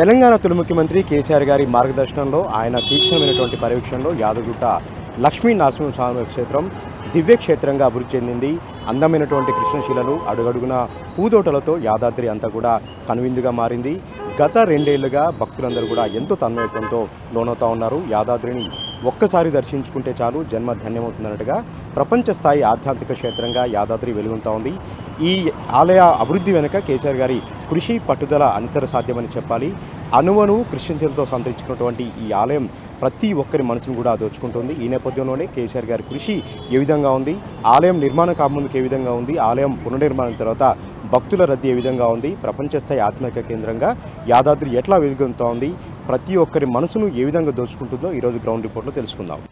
తెలంగాణ తొలి ముఖ్యమంత్రి కేసీఆర్ గారి మార్గదర్శనంలో ఆయన తీక్షణమైనటువంటి పర్యవేక్షణలో యాదగుట్ట లక్ష్మీ నరసింహస్వామి క్షేత్రం దివ్య క్షేత్రంగా అభివృద్ధి చెందింది అందమైనటువంటి కృష్ణశిలలు అడుగడుగున పూదోటలతో యాదాద్రి అంతా కూడా కనువిందుగా మారింది గత రెండేళ్లుగా భక్తులందరూ కూడా ఎంతో తన్మయత్వంతో లోనవుతా ఉన్నారు యాదాద్రిని ఒక్కసారి దర్శించుకుంటే చాలు జన్మ ధన్యమవుతుందన్నట్టుగా ప్రపంచ స్థాయి ఆధ్యాత్మిక క్షేత్రంగా యాదాద్రి వెలుగుతూ ఉంది ఈ ఆలయ అభివృద్ధి వెనుక కేసీఆర్ గారి కృషి పట్టుదల అనితర సాధ్యమని చెప్పాలి అనువను కృష్ణచంద్రతో సంతరించుకున్నటువంటి ఈ ఆలయం ప్రతి ఒక్కరి మనసును కూడా దోచుకుంటుంది ఈ నేపథ్యంలోనే కేసీఆర్ గారి కృషి ఏ విధంగా ఉంది ఆలయం నిర్మాణం కాకముందుకు ఏ విధంగా ఉంది ఆలయం పునర్నిర్మాణం తర్వాత భక్తుల రద్దీ ఏ విధంగా ఉంది ప్రపంచ స్థాయి ఆత్మిక కేంద్రంగా యాదాద్రి ఎట్లా వెలుగుతూ ఉంది ప్రతి ఒక్కరి మనసును ఏ విధంగా దోచుకుంటుందో ఈరోజు గ్రౌండ్ రిపోర్ట్లో తెలుసుకుందాం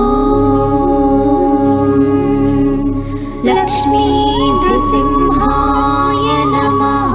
लक्ष्मी नृसिंहाय नमः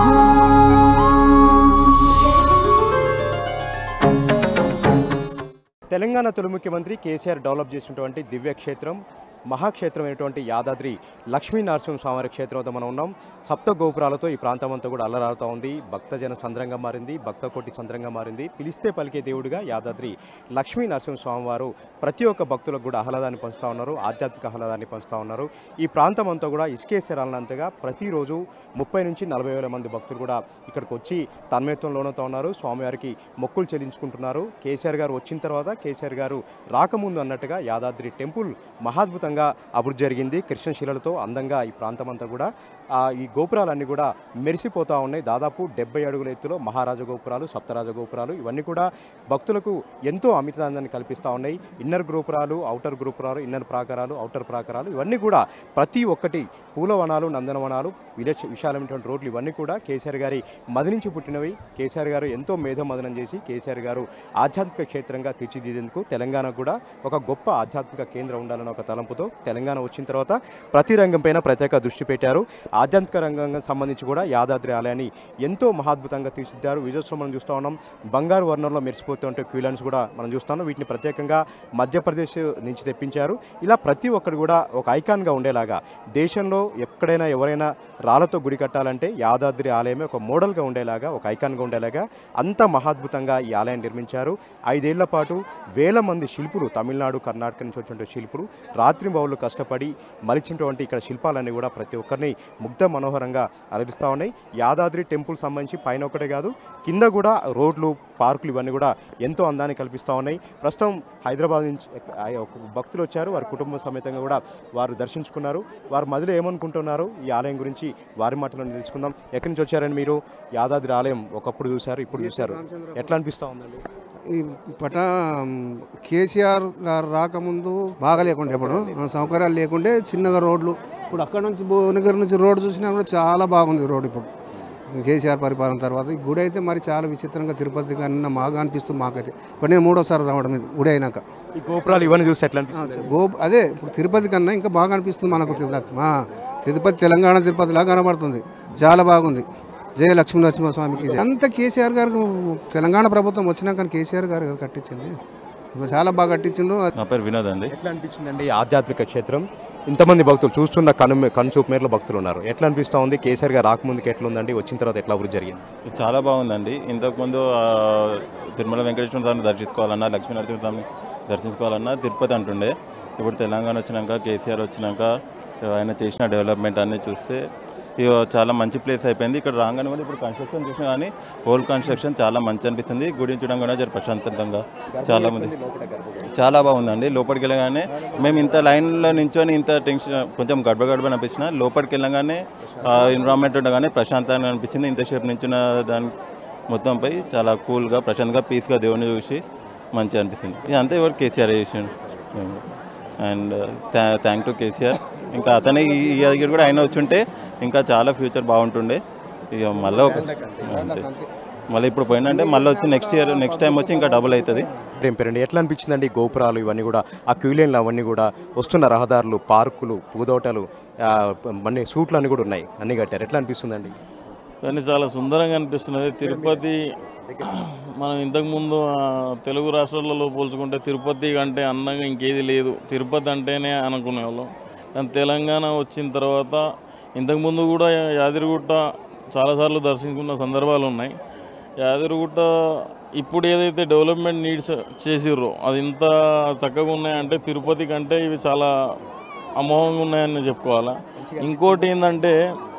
తెలంగాణ తొలి ముఖ్యమంత్రి కేసీఆర్ డెవలప్ చేసినటువంటి దివ్యక్షేత్రం మహాక్షేత్రం అయినటువంటి యాదాద్రి లక్ష్మీ నరసింహ స్వామి క్షేత్రం వద్ద మనం ఉన్నాం సప్త గోపురాలతో ఈ ప్రాంతం అంతా కూడా అల్లరాడుతూ ఉంది భక్తజన సంద్రంగా మారింది భక్త కోటి సంద్రంగా మారింది పిలిస్తే పలికే దేవుడిగా యాదాద్రి లక్ష్మీ నరసింహ స్వామి వారు ప్రతి ఒక్క భక్తులకు కూడా ఆహ్లాదాన్ని పంచుతూ ఉన్నారు ఆధ్యాత్మిక ఆహ్లాదాన్ని పంచుతూ ఉన్నారు ఈ ప్రాంతం అంతా కూడా ఇసుకేశ్వరాలంతగా ప్రతిరోజు ముప్పై నుంచి నలభై వేల మంది భక్తులు కూడా ఇక్కడికి వచ్చి తన్మయత్వం లోనవుతూ ఉన్నారు స్వామివారికి మొక్కులు చెల్లించుకుంటున్నారు కేసీఆర్ గారు వచ్చిన తర్వాత కేసీఆర్ గారు రాకముందు అన్నట్టుగా యాదాద్రి టెంపుల్ మహాద్భుతంగా అభివృద్ధి జరిగింది కృష్ణశిలలతో అందంగా ఈ ప్రాంతం అంతా కూడా ఆ, ఈ గోపురాలన్నీ కూడా మెరిసిపోతూ ఉన్నాయి దాదాపు డెబ్బై అడుగుల ఎత్తులో మహారాజ గోపురాలు సప్తరాజ గోపురాలు ఇవన్నీ కూడా భక్తులకు ఎంతో అమితానందాన్ని కల్పిస్తూ ఉన్నాయి ఇన్నర్ గోపురాలు అవుటర్ గోపురాలు ఇన్నర్ ప్రాకారాలు అవుటర్ ప్రాకారాలు ఇవన్నీ కూడా ప్రతి ఒక్కటి పూలవనాలు నందనవనాలు విలక్ష విశాలమైనటువంటి రోడ్లు ఇవన్నీ కూడా కేసీఆర్ గారి మది నుంచి పుట్టినవి కేసీఆర్ గారు ఎంతో మేధోమదనం చేసి కేసీఆర్ గారు ఆధ్యాత్మిక క్షేత్రంగా తీర్చిదిద్దేందుకు తెలంగాణ కూడా ఒక గొప్ప ఆధ్యాత్మిక కేంద్రం ఉండాలన్న ఒక తలంపుతో తెలంగాణ వచ్చిన తర్వాత ప్రతి రంగంపైన ప్రత్యేక దృష్టి పెట్టారు ఆధ్యాత్మిక రంగానికి సంబంధించి కూడా యాదాద్రి ఆలయాన్ని ఎంతో మహాద్భుతంగా తీర్చిదిద్దారు విజయోత్సవం మనం చూస్తూ ఉన్నాం బంగారు వర్ణంలో మెరిసిపోతుంటే క్యూలన్స్ కూడా మనం చూస్తున్నాం వీటిని ప్రత్యేకంగా మధ్యప్రదేశ్ నుంచి తెప్పించారు ఇలా ప్రతి ఒక్కరు కూడా ఒక ఐకాన్గా ఉండేలాగా దేశంలో ఎక్కడైనా ఎవరైనా రాళ్లతో గుడి కట్టాలంటే యాదాద్రి ఆలయమే ఒక మోడల్గా ఉండేలాగా ఒక ఐకాన్గా ఉండేలాగా అంత మహాద్భుతంగా ఈ ఆలయాన్ని నిర్మించారు ఐదేళ్ల పాటు వేల మంది శిల్పులు తమిళనాడు కర్ణాటక నుంచి వచ్చినటువంటి శిల్పులు రాత్రి బౌళ్ళు కష్టపడి మలిచినటువంటి ఇక్కడ శిల్పాలన్నీ కూడా ప్రతి ఒక్కరిని ముగ్ధ మనోహరంగా అలరిస్తూ ఉన్నాయి యాదాద్రి టెంపుల్ సంబంధించి పైన ఒకటే కాదు కింద కూడా రోడ్లు పార్కులు ఇవన్నీ కూడా ఎంతో అందాన్ని కల్పిస్తూ ఉన్నాయి ప్రస్తుతం హైదరాబాద్ నుంచి ఆ ఒక భక్తులు వచ్చారు వారి కుటుంబ సమేతంగా కూడా వారు దర్శించుకున్నారు వారు మదిలో ఏమనుకుంటున్నారు ఈ ఆలయం గురించి వారి మాటలను తెలుసుకుందాం ఎక్కడి నుంచి వచ్చారని మీరు యాదాద్రి ఆలయం ఒకప్పుడు చూశారు ఇప్పుడు చూశారు ఎట్లా అనిపిస్తూ ఉందండి ఈ పట కేసీఆర్ గారు రాకముందు బాగా లేకుండే ఇప్పుడు ఆ, సౌకర్యాలు లేకుండే చిన్నగా రోడ్లు ఇప్పుడు అక్కడ నుంచి భువనగిరి నుంచి రోడ్డు చూసినా కూడా చాలా బాగుంది రోడ్ ఇప్పుడు కేసీఆర్ పరిపాలన తర్వాత ఈ గుడి అయితే మరి చాలా విచిత్రంగా తిరుపతి కన్నా బాగా అనిపిస్తుంది మాకైతే ఇప్పుడు నేను మూడోసారి రావడం ఇది గుడి అయినాక ఈ గోపురాలు ఇవన్నీ చూసి ఎట్లా అనిపిస్తుంది గో అదే ఇప్పుడు తిరుపతి కన్నా ఇంకా బాగా అనిపిస్తుంది మనకు తిరుపతి ఆ, తిరుపతి తెలంగాణ తిరుపతి లాగా కనబడుతుంది చాలా బాగుంది జయ లక్ష్మీ నరసింహస్వామికి జై. అంతా కేసీఆర్ గారు తెలంగాణ ప్రభుత్వం వచ్చినాక కేసీఆర్ గారు కదా కట్టించింది ఇప్పుడు చాలా బాగా కట్టించిండు నా పేరు వినోద్ అండి ఎట్లా అనిపించిందండి ఈ ఆధ్యాత్మిక క్షేత్రం ఇంతమంది భక్తులు చూస్తున్న కను కనుచూపు మేరలో భక్తులు ఉన్నారు ఎట్లా అనిపిస్తూ ఉంది కేసీఆర్ గారు రాకముందుకు ఎట్లా ఉందండి వచ్చిన తర్వాత ఎట్లా అభివృద్ధి జరిగింది ఇది చాలా బాగుందండి ఇంతకుముందు ఆ, తిరుమల వెంకటేశ్వర స్వామిని దర్శించుకోవాలన్నా లక్ష్మీ నరసింహ స్వామిని దర్శించుకోవాలన్నా తిరుపతి అంటుండే ఇప్పుడు తెలంగాణ వచ్చినాక కేసీఆర్ వచ్చినాక ఆయన చేసిన డెవలప్మెంట్ అన్నీ చూస్తే ఇక చాలా మంచి ప్లేస్ అయిపోయింది ఇక్కడ రాగానే కూడా ఇప్పుడు కన్స్ట్రక్షన్ చూసినా కానీ ఓల్డ్ కన్స్ట్రక్షన్ చాలా మంచి అనిపిస్తుంది గుడి చూడడం కూడా జర ప్రశాంతంగా చాలా మంది చాలా బాగుందండి లోపలికి వెళ్ళగానే మేము ఇంత లైన్లో నించొని ఇంత టెన్షన్ కొంచెం గడబ గడబ అనిపించిన లోపలికి వెళ్ళగానే ఎన్విరాన్మెంట్ ఉండగానే ప్రశాంతంగా అనిపించింది ఇంతసేపు నించున్న దాని మొత్తంపై చాలా కూల్గా ప్రశాంతంగా పీస్గా దేవుని చూసి మంచిగా అనిపిస్తుంది ఇదంతా ఎవరు కేసీఆర్ చేసిండు అండ్ థ్యాంక్ టు కేసీఆర్ ఇంకా అతనే ఈ ఈ దగ్గర కూడా ఆయన వచ్చుంటే ఇంకా చాలా ఫ్యూచర్ బాగుంటుండే ఇక మళ్ళీ ఒక అంతే మళ్ళీ ఇప్పుడు పోయిందంటే మళ్ళీ వచ్చి నెక్స్ట్ ఇయర్ నెక్స్ట్ టైం వచ్చి ఇంకా డబుల్ అవుతుంది ఏం పేరండి ఎట్లా అనిపించిందండి ఈ గోపురాలు ఇవన్నీ కూడా ఆ క్యూలైన్లు అవన్నీ కూడా వస్తున్న రహదారులు పార్కులు పూదోటలు ఆ, అన్ని సూట్లు అన్నీ కూడా ఉన్నాయి అన్నీ కట్టారు ఎట్లా అనిపిస్తుందండి కానీ చాలా సుందరంగా అనిపిస్తున్నది తిరుపతి మనం ఇంతకుముందు ఆ, తెలుగు రాష్ట్రాలలో పోల్చుకుంటే తిరుపతి కంటే అందంగా ఇంకేది లేదు తిరుపతి అంటేనే అనుకునేవాళ్ళం కానీ తెలంగాణ వచ్చిన తర్వాత ఇంతకుముందు కూడా యాదిరిగుట్ట చాలాసార్లు దర్శించుకున్న సందర్భాలు ఉన్నాయి యాదగిరిగుట్ట ఇప్పుడు ఏదైతే డెవలప్మెంట్ నీడ్స్ చేసిర్రో అది ఇంత చక్కగా ఉన్నాయంటే తిరుపతి కంటే ఇవి చాలా అమోఘంగా ఉన్నాయని చెప్పుకోవాలా ఇంకోటి ఏంటంటే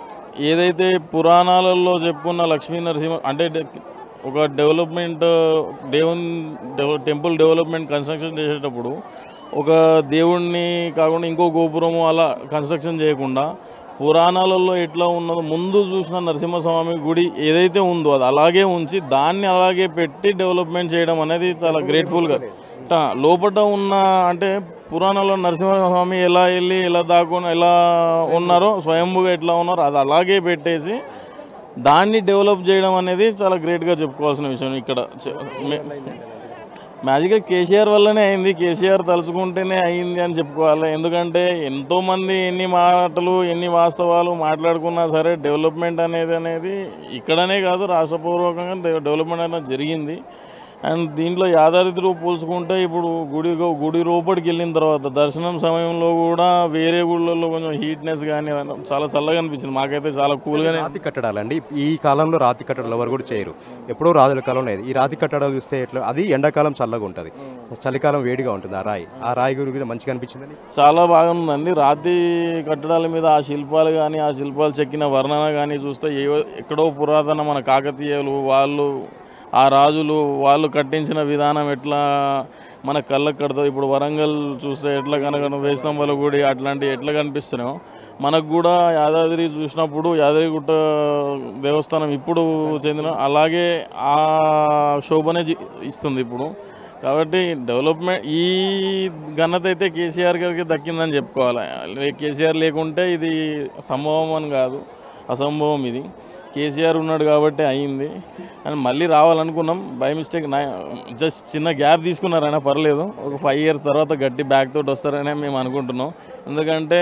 ఏదైతే పురాణాలలో చెప్పుకున్న లక్ష్మీ నరసింహ అంటే డె- ఒక డెవలప్మెంట్ దేవుని డెవ- టెంపుల్ డెవలప్మెంట్ కన్స్ట్రక్షన్ చేసేటప్పుడు ఒక దేవుణ్ణి కాకుండా ఇంకో గోపురము అలా కన్స్ట్రక్షన్ చేయకుండా పురాణాలలో ఎట్లా ఉన్నదో ముందు చూసిన నరసింహస్వామి గుడి ఏదైతే ఉందో అది అలాగే ఉంచి దాన్ని అలాగే పెట్టి డెవలప్మెంట్ చేయడం అనేది చాలా గ్రేట్ఫుల్గా ట- లోపట ఉన్న అంటే పురాణాల్లో నరసింహస్వామి ఎలా వెళ్ళి ఎలా దాక్కుని ఎలా ఉన్నారో స్వయంభుగా ఎట్లా ఉన్నారో అది అలాగే పెట్టేసి దాన్ని డెవలప్ చేయడం అనేది చాలా గ్రేట్గా చెప్పుకోవాల్సిన విషయం ఇక్కడ చ- మే- మ్యాజిక్గా కేసీఆర్ వల్లనే అయింది కేసీఆర్ తలుచుకుంటేనే అయింది అని చెప్పుకోవాలి ఎందుకంటే ఎంతోమంది ఎన్ని మాటలు ఎన్ని వాస్తవాలు మాట్లాడుకున్నా సరే డెవలప్మెంట్ అనేది అనేది ఇక్కడనే కాదు రాష్ట్రపూర్వకంగా డె- డెవలప్మెంట్ అనేది జరిగింది అండ్ దీంట్లో యాదాద్రితో పోల్చుకుంటే ఇప్పుడు గుడి గుడి లోపలికి వెళ్ళిన తర్వాత దర్శనం సమయంలో కూడా వేరే గుళ్ళల్లో కొంచెం హీట్నెస్ కానీ చాలా చల్లగా అనిపించింది మాకైతే చాలా కూల్గానే రాతి కట్టడాలండి ఈ కాలంలో రాతి కట్టడాలు ఎవరు కూడా చేయరు ఎప్పుడో రాజుల కాలంలో లేదు ఈ రాతి కట్టడాలు చూస్తే ఎట్లా అది ఎండాకాలం చల్లగా ఉంటుంది చలికాలం వేడిగా ఉంటుంది ఆ రాయి ఆ రాయి గురించి మంచిగా అనిపించిందండి చాలా బాగుందండి రాతి కట్టడాల మీద ఆ శిల్పాలు కానీ ఆ శిల్పాలు చెక్కిన వర్ణన కానీ చూస్తే ఏ ఎక్కడో పురాతన మన కాకతీయులు వాళ్ళు ఆ రాజులు వాళ్ళు కట్టించిన విధానం ఎట్లా మన కళ్ళకు కడుతుంది ఇప్పుడు వరంగల్ చూస్తే ఎట్లా కనుక వేసినంబల గుడి అట్లాంటివి ఎట్లా కనిపిస్తున్నాయో మనకు కూడా యాదాద్రి చూసినప్పుడు యాదగిరిగుట్ట దేవస్థానం ఇప్పుడు చెందిన అలాగే ఆ శోభనే జి- ఇస్తుంది ఇప్పుడు కాబట్టి డెవలప్మెంట్ ఈ ఘనత అయితే కేసీఆర్ గారికి దక్కిందని చెప్పుకోవాలి కేసీఆర్ లేకుంటే ఇది సంభవం అని కాదు అసంభవం ఇది కేసీఆర్ ఉన్నాడు కాబట్టి అయింది అని మళ్ళీ రావాలనుకున్నాం బై మిస్టేక్ నా జస్ట్ చిన్న గ్యాప్ తీసుకున్నారైనా పర్లేదు ఒక ఫైవ్ ఇయర్స్ తర్వాత గట్టి బ్యాక్ తోటి వస్తారనే మేము అనుకుంటున్నాం ఎందుకంటే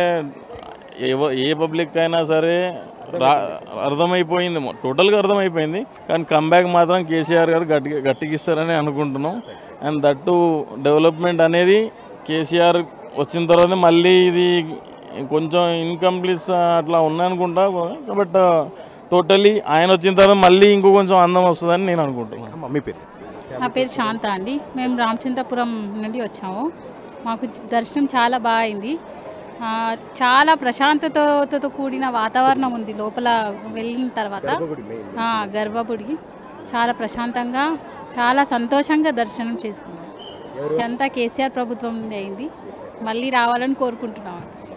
ఎవ ఏ పబ్లిక్ అయినా సరే రా అర్థమైపోయింది మొ- టోటల్గా అర్థమైపోయింది కానీ కంబ్యాక్ మాత్రం కేసీఆర్ గారు గట్టి గట్టిగిస్తారని అనుకుంటున్నాం అండ్ దట్టు డెవలప్మెంట్ అనేది కేసీఆర్ వచ్చిన తర్వాత మళ్ళీ ఇది కొంచెం ఇన్కంప్లీట్స్ అట్లా ఉన్నాయనుకుంటా బట్ టోటలీ ఆయన వచ్చిన తర్వాత మళ్ళీ ఇంకో కొంచెం అందం వస్తుందని నేను అనుకుంటున్నాను మమ్మీ పేరు నా పేరు శాంత అండి మేము రామచంద్రపురం నుండి వచ్చాము మాకు జ- దర్శనం చాలా బాగా అయింది ఆ, చాలా ప్రశాంతతతో కూడిన వాతావరణం ఉంది లోపల వెళ్ళిన తర్వాత ఆ, గర్భగుడి చాలా ప్రశాంతంగా చాలా సంతోషంగా దర్శనం చేసుకున్నాం ఇదంతా కేసీఆర్ ప్రభుత్వం నుండి అయింది మళ్ళీ రావాలని కోరుకుంటున్నాం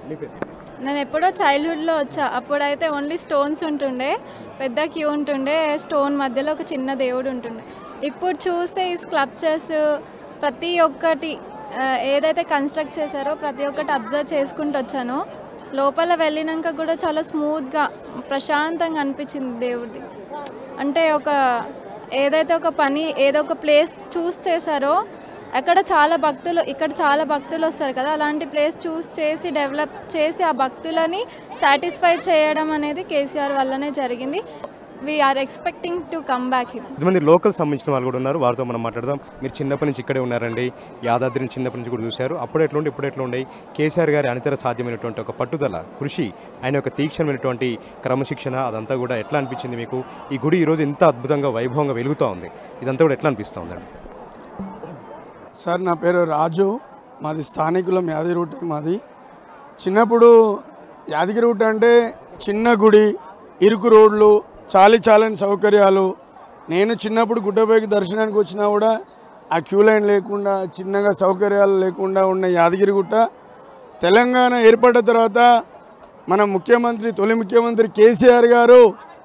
నేను ఎప్పుడో చైల్డ్హుడ్లో వచ్చా అప్పుడైతే ఓన్లీ స్టోన్స్ ఉంటుండే పెద్ద క్యూ ఉంటుండే స్టోన్ మధ్యలో ఒక చిన్న దేవుడు ఉంటుండే ఇప్పుడు చూస్తే ఈ స్క్లప్చర్స్ ప్రతి ఒక్కటి ఆ, ఏదైతే కన్స్ట్రక్ట్ చేశారో ప్రతి ఒక్కటి అబ్జర్వ్ చేసుకుంటూ వచ్చాను లోపల వెళ్ళినాక కూడా చాలా స్మూత్గా ప్రశాంతంగా అనిపించింది దేవుడిది అంటే ఒక ఏదైతే ఒక పని ఏదో ఒక ప్లేస్ చూస్ చేశారో అక్కడ చాలా భక్తులు ఇక్కడ చాలా భక్తులు వస్తారు కదా అలాంటి ప్లేస్ చూస్ చేసి డెవలప్ చేసి ఆ భక్తులని సాటిస్ఫై చేయడం అనేది కేసీఆర్ వల్లనే జరిగింది we're expecting to come back him కొంతమంది లోకల్ సంబంధించిన వాళ్ళు కూడా ఉన్నారు వారితో మనం మాట్లాడదాం మీరు చిన్నప్పటి నుంచి ఇక్కడే ఉన్నారండి యాదాద్రిని చిన్నప్పటి నుంచి కూడా చూశారు అప్పుడు ఎట్లా ఉండి ఇప్పుడు ఎట్లా ఉండయి కేసీఆర్ గారి అనితర సాధ్యమైనటువంటి ఒక పట్టుదల కృషి ఆయన యొక్క తీక్షణమైనటువంటి క్రమశిక్షణ అదంతా కూడా ఎట్లా అనిపించింది మీకు ఈ గుడి ఈరోజు ఇంత అద్భుతంగా వైభవంగా వెలుగుతూ ఉంది ఇదంతా కూడా ఎట్లా అనిపిస్తూ ఉందండి సార్ నా పేరు రాజు మాది స్థానికులం యాదగిరిగుట్ట మాది చిన్నప్పుడు యాదగిరిగుట్ట అంటే చిన్న గుడి ఇరుకు రోడ్లు చాలి చాలని సౌకర్యాలు నేను చిన్నప్పుడు గుడ్డపైకి దర్శనానికి వచ్చినా కూడా ఆ క్యూ లైన్ లేకుండా చిన్నగా సౌకర్యాలు లేకుండా ఉన్న యాదగిరిగుట్ట తెలంగాణ ఏర్పడ్డ తర్వాత మన ముఖ్యమంత్రి తొలి ముఖ్యమంత్రి కేసీఆర్ గారు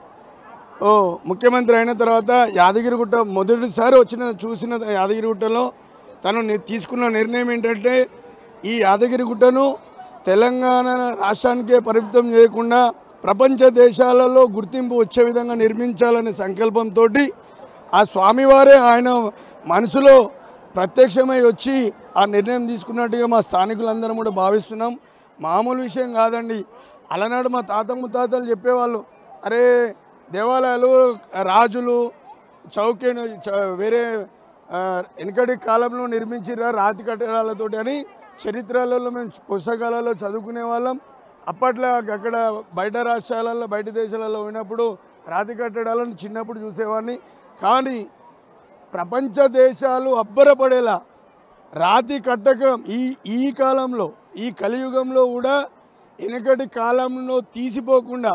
ఓ ముఖ్యమంత్రి అయిన తర్వాత యాదగిరిగుట్ట మొదటిసారి వచ్చిన చూసిన యాదగిరిగుట్టలో తను ని- తీసుకున్న నిర్ణయం ఏంటంటే ఈ యాదగిరిగుట్టను తెలంగాణ రాష్ట్రానికే పరిమితం చేయకుండా ప్రపంచ దేశాలలో గుర్తింపు వచ్చే విధంగా నిర్మించాలనే సంకల్పంతో ఆ స్వామివారే ఆయన మనసులో ప్రత్యక్షమై వచ్చి ఆ నిర్ణయం తీసుకున్నట్టుగా మా స్థానికులందరం కూడా భావిస్తున్నాం మామూలు విషయం కాదండి అలనాడు మా తాత ముత్తాతలు చెప్పేవాళ్ళు అరే దేవాలయాలు రాజులు చౌకేను చ- వేరే ఆ, వెనకటి కాలంలో నిర్మించిన రాతి కట్టడాలతోటి అని చరిత్రలలో మేము పుస్తకాలలో చదువుకునే వాళ్ళం అప్పట్లో అక్కడ బయట రాష్ట్రాలలో బయట దేశాలలో పోయినప్పుడు రాతి కట్టడాలను చిన్నప్పుడు చూసేవాడిని కానీ ప్రపంచ దేశాలు అబ్బరపడేలా రాతి కట్టకం ఈ ఈ కాలంలో ఈ కలియుగంలో కూడా వెనకటి కాలంలో తీసిపోకుండా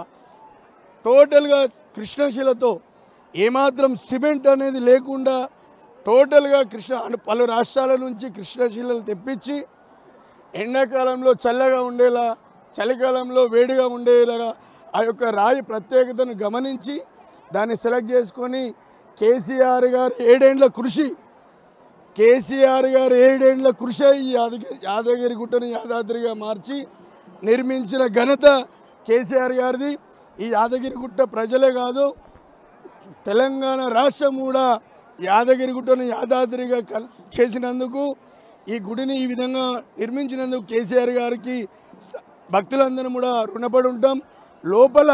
టోటల్గా కృష్ణశిలతో ఏమాత్రం సిమెంట్ అనేది లేకుండా టోటల్గా కృష్ణ అను- పలు రాష్ట్రాల నుంచి కృష్ణశిలలు తెప్పించి ఎండాకాలంలో చల్లగా ఉండేలా చలికాలంలో వేడిగా ఉండేలాగా ఆ యొక్క రాయి ప్రత్యేకతను గమనించి దాన్ని సెలెక్ట్ చేసుకొని కేసీఆర్ గారి ఏడేండ్ల కృషి కేసీఆర్ గారు ఏడేండ్ల కృషి అయి యాదగిరి యాదగిరి గుట్టను యాదాద్రిగా మార్చి నిర్మించిన ఘనత కేసీఆర్ గారిది ఈ యాదగిరి గుట్ట ప్రజలే కాదు తెలంగాణ రాష్ట్రం కూడా యాదగిరి గుట్టను యాదాద్రిగా కల్ చేసినందుకు ఈ గుడిని ఈ విధంగా నిర్మించినందుకు కేసీఆర్ గారికి స- భక్తులందరం కూడా రుణపడి ఉంటాం లోపల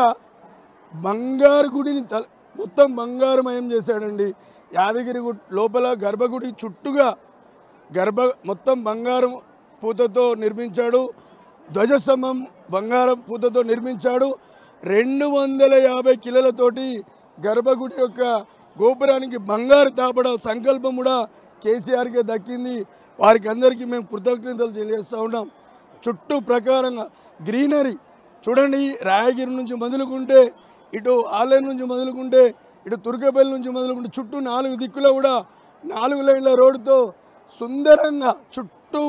బంగారు గుడిని తల మొత్తం బంగారుమయం చేశాడండి యాదగిరి గుట్ లోపల గర్భగుడి చుట్టుగా గర్భ మొత్తం బంగారం పూతతో నిర్మించాడు ధ్వజస్తంభం బంగారం పూతతో నిర్మించాడు రెండు వందల యాభై కిలోలతోటి గర్భగుడి యొక్క గోపురానికి బంగారు తాపడ సంకల్పం కూడా కేసీఆర్కే దక్కింది వారికి అందరికీ మేము కృతజ్ఞతలు తెలియజేస్తూ ఉన్నాం చుట్టూ ప్రకారంగా గ్రీనరీ చూడండి రాయగిరి నుంచి మొదలుకుంటే ఇటు ఆలయం నుంచి మొదలుకుంటే ఇటు తుర్కపల్లి నుంచి మొదలుకుంటే చుట్టూ నాలుగు దిక్కులో కూడా నాలుగు లైన్ల రోడ్డుతో సుందరంగా చుట్టూ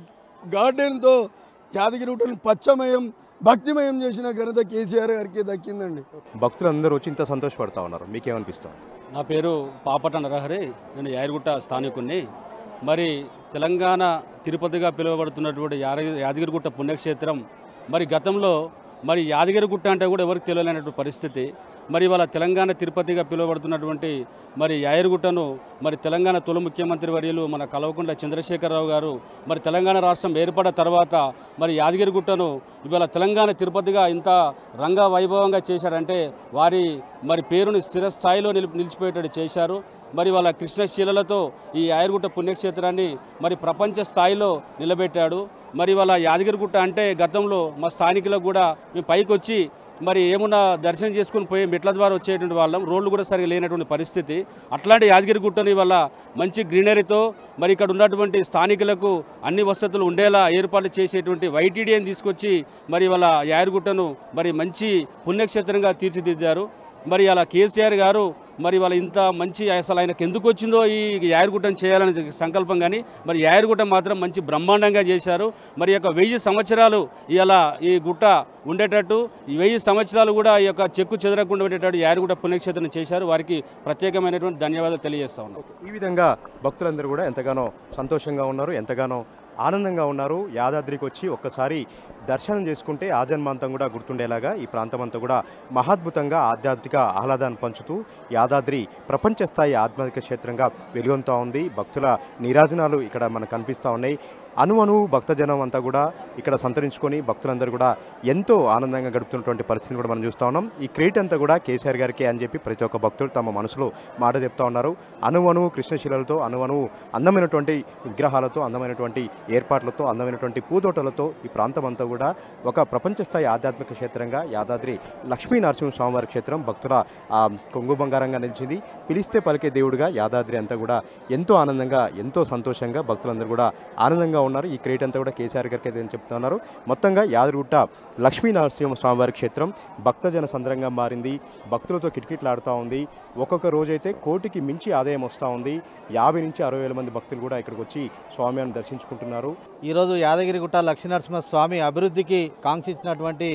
గార్డెన్తో యాదగిరి గుట్టను పచ్చమయం భక్తిమయం చేసిన ఘనత కేసీఆర్ గారికి దక్కిందండి భక్తులందరూ వచ్చి ఇంత సంతోషపడతా ఉన్నారు మీకేమనిపిస్తుంది నా పేరు పాపట నరహరి నేను యాదగిరిగుట్ట స్థానికుణ్ణి మరి తెలంగాణ తిరుపతిగా పిలువబడుతున్నటువంటి యాదగిరి యాదగిరిగుట్ట పుణ్యక్షేత్రం మరి గతంలో మరి యాదగిరిగుట్ట అంటే కూడా ఎవరికి తెలియలేనటువంటి పరిస్థితి మరి వాళ్ళ తెలంగాణ తిరుపతిగా పిలువబడుతున్నటువంటి మరి యాయరుగుట్టను మరి తెలంగాణ తొలి ముఖ్యమంత్రి వర్యులు మన కల్వకుంట్ల చంద్రశేఖరరావు గారు మరి తెలంగాణ రాష్ట్రం ఏర్పడిన తర్వాత మరి యాదగిరిగుట్టను ఇవాళ తెలంగాణ తిరుపతిగా ఇంత రంగ వైభవంగా చేశాడంటే వారి మరి పేరుని స్థిర స్థాయిలో నిలి నిలిచిపోయేటట్టు చేశారు మరి వాళ్ళ కృష్ణశీలలతో ఈ యాయరుగుట్ట పుణ్యక్షేత్రాన్ని మరి ప్రపంచ స్థాయిలో నిలబెట్టాడు మరి వాళ్ళ యాదగిరిగుట్ట అంటే గతంలో మా స్థానికులకు కూడా మేము పైకి వచ్చి మరి ఏమున్నా దర్శనం చేసుకుని పోయి మెట్ల ద్వారా వచ్చేటువంటి వాళ్ళం రోడ్లు కూడా సరిగా లేనటువంటి పరిస్థితి అట్లాంటి యాదగిరిగుట్టని వల్ల మంచి గ్రీనరీతో మరి ఇక్కడ ఉన్నటువంటి స్థానికులకు అన్ని వసతులు ఉండేలా ఏర్పాట్లు చేసేటువంటి వైటీడీని తీసుకొచ్చి మరి వాళ్ళ యాదగిరిగుట్టను మరి మంచి పుణ్యక్షేత్రంగా తీర్చిదిద్దారు మరి అలా కేసీఆర్ గారు మరి వాళ్ళ ఇంత మంచి అసలు ఆయనకు ఎందుకు వచ్చిందో ఈ యాయరుగుట్టం చేయాలని సంకల్పం కానీ మరి యాయరుగుట్ట మాత్రం మంచి బ్రహ్మాండంగా చేశారు మరి ఈ యొక్క వెయ్యి సంవత్సరాలు ఇలా ఈ గుట్ట ఉండేటట్టు ఈ వెయ్యి సంవత్సరాలు కూడా ఈ యొక్క చెక్కు చెదరకుండా ఉండేటట్టు యాయరుగుట్ట పుణ్యక్షేత్రం చేశారు వారికి ప్రత్యేకమైనటువంటి ధన్యవాదాలు తెలియజేస్తా ఉన్నాం ఈ విధంగా భక్తులందరూ కూడా ఎంతగానో సంతోషంగా ఉన్నారు ఎంతగానో ఆనందంగా ఉన్నారు యాదాద్రికి వచ్చి ఒక్కసారి దర్శనం చేసుకుంటే ఆజన్మాంతం కూడా గుర్తుండేలాగా ఈ ప్రాంతం అంతా కూడా మహాద్భుతంగా ఆధ్యాత్మిక ఆహ్లాదాన్ని పంచుతూ యాదాద్రి ప్రపంచ స్థాయి ఆధ్యాత్మిక క్షేత్రంగా వెలుగొంతూ ఉంది భక్తుల నీరాజనాలు ఇక్కడ మనకు కనిపిస్తూ ఉన్నాయి అణువణువు భక్తజనం అంతా కూడా ఇక్కడ సంతరించుకొని భక్తులందరూ కూడా ఎంతో ఆనందంగా గడుపుతున్నటువంటి పరిస్థితిని కూడా మనం చూస్తూ ఉన్నాం ఈ క్రేట్ అంతా కూడా కేసీఆర్ గారికి అని చెప్పి ప్రతి ఒక్క భక్తుడు తమ మనసులో మాట చెప్తా ఉన్నారు అణువణువు కృష్ణశిలలతో అణువణువు అందమైనటువంటి విగ్రహాలతో అందమైనటువంటి ఏర్పాట్లతో అందమైనటువంటి పూదోటలతో ఈ ప్రాంతం అంతా కూడా ఒక ప్రపంచ స్థాయి ఆధ్యాత్మిక క్షేత్రంగా యాదాద్రి లక్ష్మీ నరసింహ స్వామివారి క్షేత్రం భక్తుల ఆ, కొంగు బంగారంగా నిలిచింది పిలిస్తే పలికే దేవుడిగా యాదాద్రి అంతా కూడా ఎంతో ఆనందంగా ఎంతో సంతోషంగా భక్తులందరూ కూడా ఆనందంగా ఉన్నారు ఈ క్రేట్ అంతా కూడా కేసీఆర్ గారికి అయితే చెప్తా ఉన్నారు మొత్తంగా యాదగిరిగుట్ట లక్ష్మీ నరసింహ స్వామివారి క్షేత్రం భక్తజన సంద్రంగా మారింది భక్తులతో కిటకిటలాడుతూ ఉంది ఒక్కొక్క రోజైతే కోటికి మించి ఆదాయం వస్తూ ఉంది యాభై నుంచి అరవై వేల మంది భక్తులు కూడా ఇక్కడికి వచ్చి స్వామివారిని దర్శించుకుంటున్నారు ఈరోజు యాదగిరిగుట్ట లక్ష్మీనరసింహ స్వామి అభివృద్ధికి కాంక్షించినటువంటి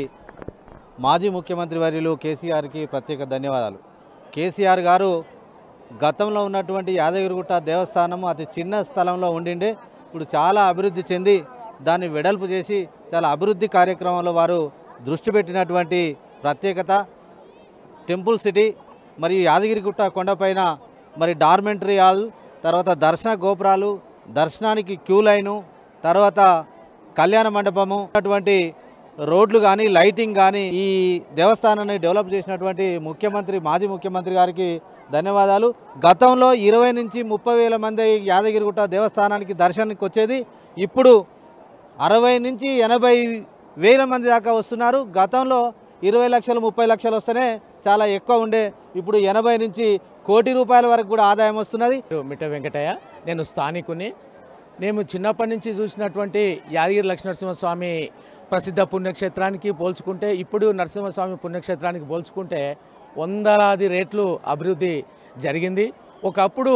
మాజీ ముఖ్యమంత్రి వర్యులు కేసీఆర్కి ప్రత్యేక ధన్యవాదాలు కేసీఆర్ గారు గతంలో ఉన్నటువంటి యాదగిరిగుట్ట దేవస్థానము అతి చిన్న స్థలంలో ఉండిండే ఇప్పుడు చాలా అభివృద్ధి చెంది దాన్ని వెడల్పు చేసి చాలా అభివృద్ధి కార్యక్రమంలో వారు దృష్టి పెట్టినటువంటి ప్రత్యేకత టెంపుల్ సిటీ మరియు యాదగిరిగుట్ట కొండపైన మరి డార్మెంటరీ హాల్ తర్వాత దర్శన గోపురాలు దర్శనానికి క్యూ లైను తర్వాత కళ్యాణ మండపము అటువంటి రోడ్లు కానీ లైటింగ్ కానీ ఈ దేవస్థానాన్ని డెవలప్ చేసినటువంటి ముఖ్యమంత్రి మాజీ ముఖ్యమంత్రి గారికి ధన్యవాదాలు గతంలో ఇరవై నుంచి ముప్పై వేల మంది యాదగిరిగుట్ట దేవస్థానానికి దర్శనానికి వచ్చేది ఇప్పుడు అరవై నుంచి ఎనభై వేల మంది దాకా వస్తున్నారు గతంలో ఇరవై లక్షలు ముప్పై లక్షలు వస్తేనే చాలా ఎక్కువ ఉండే ఇప్పుడు ఎనభై నుంచి కోటి రూపాయల వరకు కూడా ఆదాయం వస్తున్నది పేరు మిట్ట వెంకటయ్య నేను స్థానికుని నేను చిన్నప్పటి నుంచి చూసినటువంటి యాదగిరి లక్ష్మీనరసింహస్వామి ప్రసిద్ధ పుణ్యక్షేత్రానికి పోల్చుకుంటే ఇప్పుడు నరసింహస్వామి పుణ్యక్షేత్రానికి పోల్చుకుంటే వందలాది రేట్లు అభివృద్ధి జరిగింది ఒకప్పుడు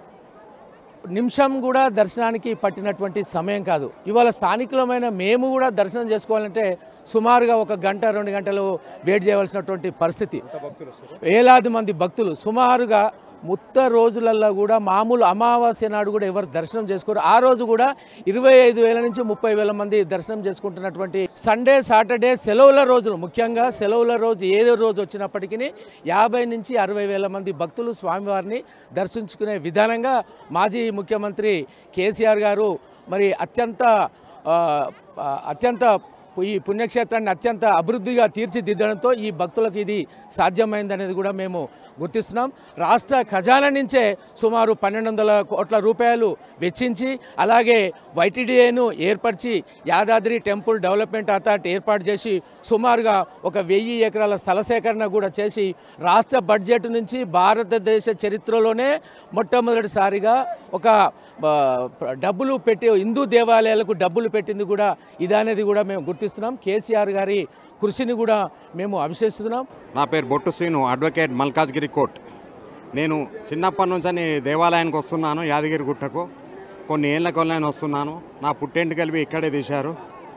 నిమిషం కూడా దర్శనానికి పట్టినటువంటి సమయం కాదు ఇవాళ స్థానికులమైన మేము కూడా దర్శనం చేసుకోవాలంటే సుమారుగా ఒక గంట రెండు గంటలు వెయిట్ చేయవలసినటువంటి పరిస్థితి వేలాది మంది భక్తులు సుమారుగా ముత్త రోజులల్లో కూడా మామూలు అమావాస్య నాడు కూడా ఎవరు దర్శనం చేసుకోరు ఆ రోజు కూడా ఇరవై ఐదు వేల నుంచి ముప్పై వేల మంది దర్శనం చేసుకుంటున్నటువంటి సండే సాటర్డే సెలవుల రోజులు ముఖ్యంగా సెలవుల రోజు ఏదో రోజు వచ్చినప్పటికీ యాభై నుంచి అరవై వేల మంది భక్తులు స్వామివారిని దర్శించుకునే విధానంగా మాజీ ముఖ్యమంత్రి కేసీఆర్ గారు మరి అత్యంత ఆ, ఆ, అత్యంత ఈ పుణ్యక్షేత్రాన్ని అత్యంత అభివృద్ధిగా తీర్చిదిద్దడంతో ఈ భక్తులకు ఇది సాధ్యమైందనేది కూడా మేము గుర్తిస్తున్నాం రాష్ట్ర ఖజానా నుంచే సుమారు పన్నెండు వందల కోట్ల రూపాయలు వెచ్చించి అలాగే వైటీడీఏను ఏర్పరిచి యాదాద్రి టెంపుల్ డెవలప్మెంట్ అథారిటీ ఏర్పాటు చేసి సుమారుగా ఒక వెయ్యి ఎకరాల స్థల సేకరణ కూడా చేసి రాష్ట్ర బడ్జెట్ నుంచి భారతదేశ చరిత్రలోనే మొట్టమొదటిసారిగా ఒక ఆ, డబ్బులు పెట్టి హిందూ దేవాలయాలకు డబ్బులు పెట్టింది కూడా ఇదనేది కూడా మేము గుర్తిస్తున్నాం కేసీఆర్ గారి కృషిని కూడా మేము అభిషేస్తున్నాం నా పేరు బొట్టు శ్రీను అడ్వకేట్ మల్కాజ్గిరి కోర్ట్ నేను చిన్నప్పటి నుంచి అని దేవాలయానికి వస్తున్నాను యాదగిరి గుట్టకు కొన్ని ఏళ్ళ కొలని వస్తున్నాను నా పుట్టేంటి కలిపి ఇక్కడే తీశారు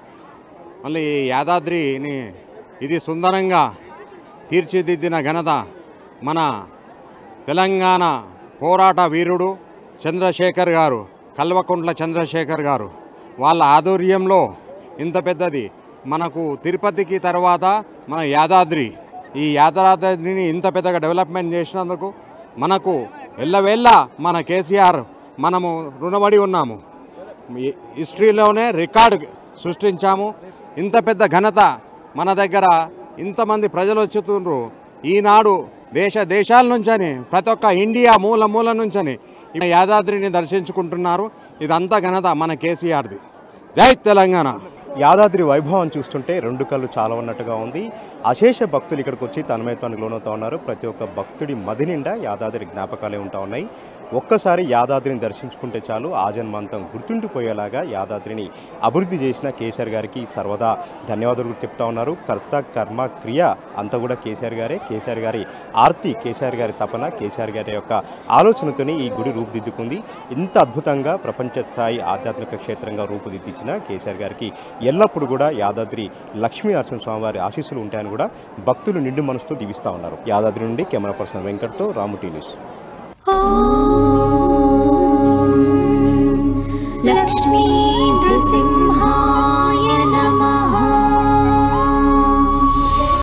మళ్ళీ ఈ యాదాద్రిని ఇది సుందరంగా తీర్చిదిద్దిన ఘనత మన తెలంగాణ పోరాట వీరుడు చంద్రశేఖర్ గారు కల్వకుంట్ల చంద్రశేఖర్ గారు వాళ్ళ ఆధ్వర్యంలో ఇంత పెద్దది మనకు తిరుపతికి తర్వాత మన యాదాద్రి ఈ యాదాద్రిని ఇంత పెద్దగా డెవలప్మెంట్ చేసినందుకు మనకు ఎల్లవేళ్ళ మన కేసీఆర్ మనము రుణపడి ఉన్నాము ఈ హిస్టరీలోనే రికార్డు సృష్టించాము ఇంత పెద్ద ఘనత మన దగ్గర ఇంతమంది ప్రజలు వచ్చుతుండ్రు ఈనాడు దేశ దేశాల నుంచని ప్రతి ఒక్క ఇండియా మూల మూల నుంచని ఈ యాదాద్రిని దర్శించుకుంటున్నారు ఇదంతా ఘనత మన కేసీఆర్ది జై తెలంగాణ యాదాద్రి వైభవం చూస్తుంటే రెండు కళ్ళు చాలా ఉన్నట్టుగా ఉంది అశేష భక్తులు ఇక్కడికి వచ్చి తన్మయత్వానికి లోనవుతా ఉన్నారు ప్రతి ఒక్క భక్తుడి మది నిండా యాదాద్రి జ్ఞాపకాలే ఉంటా ఉన్నాయి ఒక్కసారి యాదాద్రిని దర్శించుకుంటే చాలు ఆ జన్మాంతం గుర్తుండిపోయేలాగా యాదాద్రిని అభివృద్ధి చేసిన కేసీఆర్ గారికి సర్వదా ధన్యవాదాలు చెప్తా ఉన్నారు కర్త కర్మ క్రియ అంతా కూడా కేసీఆర్ గారే కేసీఆర్ గారి ఆర్తి కేసీఆర్ గారి తపన కేసీఆర్ గారి యొక్క ఆలోచనతోనే ఈ గుడి రూపుదిద్దుకుంది ఇంత అద్భుతంగా ప్రపంచ స్థాయి ఆధ్యాత్మిక క్షేత్రంగా రూపుదిద్దించిన కేసీఆర్ గారికి ఎల్లప్పుడూ కూడా యాదాద్రి లక్ష్మీ నరసింహస్వామి వారి ఆశీస్సులు ఉంటాయని కూడా భక్తులు నిండు మనసుతో దీవిస్తూ ఉన్నారు యాదాద్రి నుండి కెమెరా పర్సన్ వెంకట్తో రాముటీ న్యూస్ लक्ष्मी नृसिंह